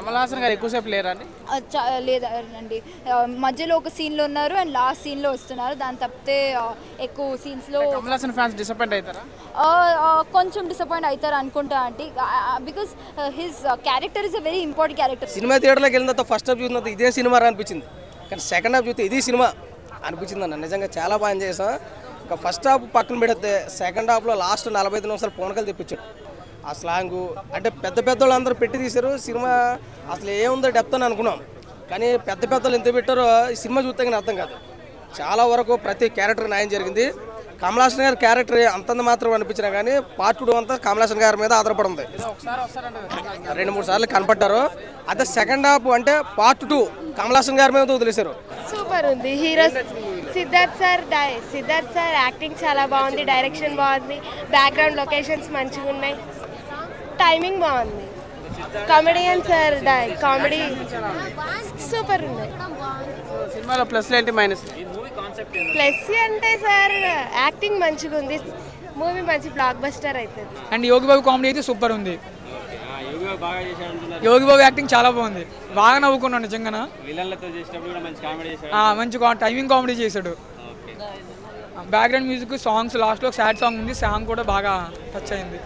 కమల్ హాసన్ గారు ఎక్కువసేపు లేరా అండి ఆ, చా- లేదండి ఆ, మధ్యలో ఒక సీన్లో ఉన్నారు అండ్ లాస్ట్ సీన్లో వస్తున్నారు దాని తప్పితే ఆ, ఎక్కువ సీన్స్లో కమల్ హాసన్ ఫ్యాన్స్ డిసప్పాయింట్ అవుతారా కొంచెం డిసప్పాయింట్ అవుతారు అనుకుంటా అంటే because his character is a very important character cinema థియేటర్లోకి వెళ్ళిన తర్వాత ఫస్ట్ హాఫ్ చూసిన తర్వాత ఇదే సినిమా రా అనిపించింది కానీ సెకండ్ హాఫ్ చూస్తే ఇది సినిమా అనిపించింది అన్న నిజంగా చాలా బాగా ఎంజాయ్ చేసాం ఇంకా ఫస్ట్ హాఫ్ పక్కన పెడితే సెకండ్ హాఫ్లో లాస్ట్ నలభై ఐదు నిమిషాలు పూనకలు తెప్పించాడు ఆ స్లాంగు అంటే పెద్ద పెద్ద వాళ్ళు అందరూ పెట్టి తీశారు సినిమా అసలు ఏముందో డెప్త్ అని అనుకున్నాం కానీ పెద్ద పెద్ద వాళ్ళు ఎంత పెట్టారో ఈ సినిమా చూస్తే కానీ అర్థం కాదు చాలా వరకు ప్రతి క్యారెక్టర్ న్యాయం జరిగింది కమలాసన్ గారి క్యారెక్టర్ అంతంత మాత్రం అనిపించినా కానీ పార్ట్ టూ అంతా కమలాసన్ గారి మీద ఆధారపడి ఉంది ఒకసారి వస్తారంట రెండు మూడు సార్లు కనపడ్డారు అదే సెకండ్ హాఫ్ అంటే పార్ట్ టూ కమలాసన్ గారి మీద వదిలేశారు సూపర్ ఉంది హీరో సిద్ధార్థ్ సార్ డై సిద్ధార్థ్ సార్ యాక్టింగ్ చాలా బాగుంది డైరెక్షన్ బాగుంది బ్యాక్గ్రౌండ్ లొకేషన్స్ మంచిగా ఉన్నాయి టైమింగ్ బాగుంది కామెడియన్ సార్ డై కామెడీ సూపర్ ఉంది సినిమాలో ప్లస్ ఏంటి మైనస్ ప్లస్ అంటే సార్ యాక్టింగ్ మంచిగా ఉంది మూవీ మంచి బ్లాక్ బస్టర్ అవుతుంది అండ్ యోగి బాబు కామెడీ అయితే సూపర్ ఉంది యోగి బాబు యాక్టింగ్ చాలా బాగుంది బాగా నవ్వుకున్నాను నిజంగా విలన్లతో చేసినప్పుడు కూడా మంచి కామెడీ చేశాడు మంచి టైమింగ్ కామెడీ చేశాడు బ్యాక్గ్రౌండ్ మ్యూజిక్ సాంగ్స్ లాస్ట్లో సాడ్ సాంగ్ ఉంది సాంగ్ కూడా బాగా టచ్ అయింది